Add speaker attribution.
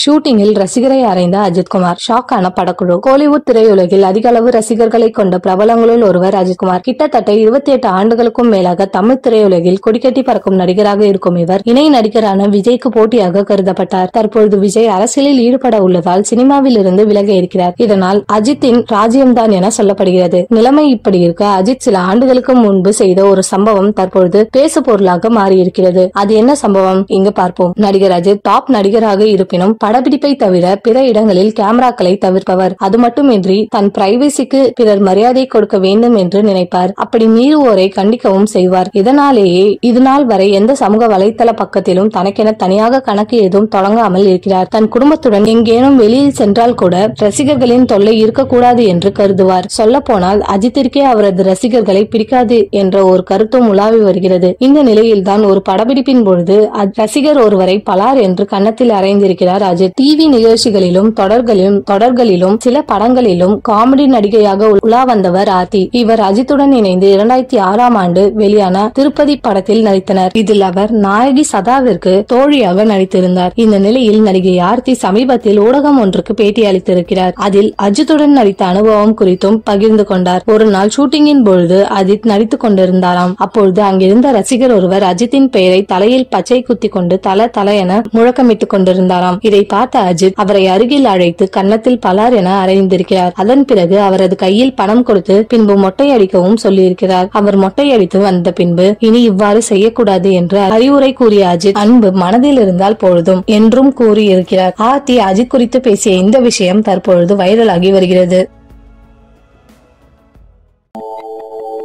Speaker 1: ஷூட்டிங்கில் ரசிகரை அறைந்த அஜித்குமார் ஷாக்கான படக்குழு கோலிவுட் திரையுலகில் அதிக அளவு ரசிகர்களை கொண்ட பிரபலங்களுள் ஒருவர் அஜித்குமார் கிட்டத்தட்ட இருபத்தி எட்டு ஆண்டுகளுக்கும் மேலாக தமிழ் திரையுலகில் கொடிக்கட்டி பறக்கும் நடிகராக இருக்கும் இவர் இணை நடிகரான விஜய்க்கு போட்டியாக கருதப்பட்டார் தற்பொழுது விஜய் அரசியலில் ஈடுபட உள்ளதால் சினிமாவில் இருந்து விலக இருக்கிறார் இதனால் அஜித்தின் ராஜ்யம்தான் என சொல்லப்படுகிறது நிலைமை இப்படி இருக்க அஜித் சில ஆண்டுகளுக்கு முன்பு செய்த ஒரு சம்பவம் தற்பொழுது பேசு பொருளாக மாறியிருக்கிறது அது என்ன சம்பவம் இங்கு பார்ப்போம் நடிகர் அஜித் டாப் நடிகராக இருப்பினும் படப்பிடிப்பை தவிர பிற இடங்களில் கேமராக்களை தவிர்ப்பவர் அது மட்டுமின்றி தன் பிரைவசிக்கு பிறர் மரியாதை கொடுக்க வேண்டும் என்று நினைப்பார் அப்படி மீறுவோரை கண்டிக்கவும் செய்வார் இதனாலேயே இதுநாள் வரை எந்த சமூக வலைத்தள பக்கத்திலும் தனக்கென தனியாக கணக்கு எதுவும் தொடங்காமல் இருக்கிறார் தன் குடும்பத்துடன் எங்கேனும் வெளியில் சென்றால் கூட ரசிகர்களின் தொல்லை இருக்கக்கூடாது என்று கருதுவார் சொல்ல போனால் அஜித்திற்கே அவரது ரசிகர்களை பிடிக்காது என்ற ஒரு கருத்தும் உலாவி வருகிறது இந்த நிலையில்தான் ஒரு படப்பிடிப்பின் பொழுது அ- ரசிகர் ஒருவரை பலார் என்று கன்னத்தில் அறைந்திருக்கிறார் அஜித் டிவி நிகழ்ச்சிகளிலும் தொடர்களிலும் தொடர்களிலும் சில படங்களிலும் காமெடி நடிகையாக உலா வந்தவர் ஆர்த்தி இவர் அஜித்துடன் இணைந்து இரண்டாயிரத்தி ஆறாம் ஆண்டு வெளியான திருப்பதி படத்தில் நடித்தனர் இதில் அவர் நாயகி சதாவிற்கு தோழியாக நடித்திருந்தார் இந்த நிலையில் நடிகை ஆர்த்தி சமீபத்தில் ஊடகம் ஒன்றுக்கு பேட்டி அளித்திருக்கிறார் அதில் அஜித்துடன் நடித்த அனுபவம் குறித்தும் பகிர்ந்து கொண்டார் ஒரு நாள் ஷூட்டிங்கின் பொழுது அஜித் நடித்துக் கொண்டிருந்தாராம் அப்பொழுது அங்கிருந்த ரசிகர் ஒருவர் அஜித்தின் பெயரை தலையில் பச்சை குத்தி கொண்டு தல தல என முழக்கமிட்டுக் கொண்டிருந்தாராம் இதை பார்த்த அஜித் அவரை அருகில் அழைத்து கன்னத்தில் பலார் என அறைந்திருக்கிறார் அதன் பிறகு அவரது கையில் பணம் கொடுத்து பின்பு மொட்டை அடிக்கவும் சொல்லியிருக்கிறார் அவர் மொட்டை அடித்து வந்த பின்பு இனி இவ்வாறு செய்யக்கூடாது என்று அறிவுரை கூறிய அஜித் அன்பு மனதில் இருந்தால் பொழுதும் என்றும் கூறியிருக்கிறார் ஆர்த்தி அஜித் குறித்து பேசிய இந்த விஷயம் தற்பொழுது வைரலாகி வருகிறது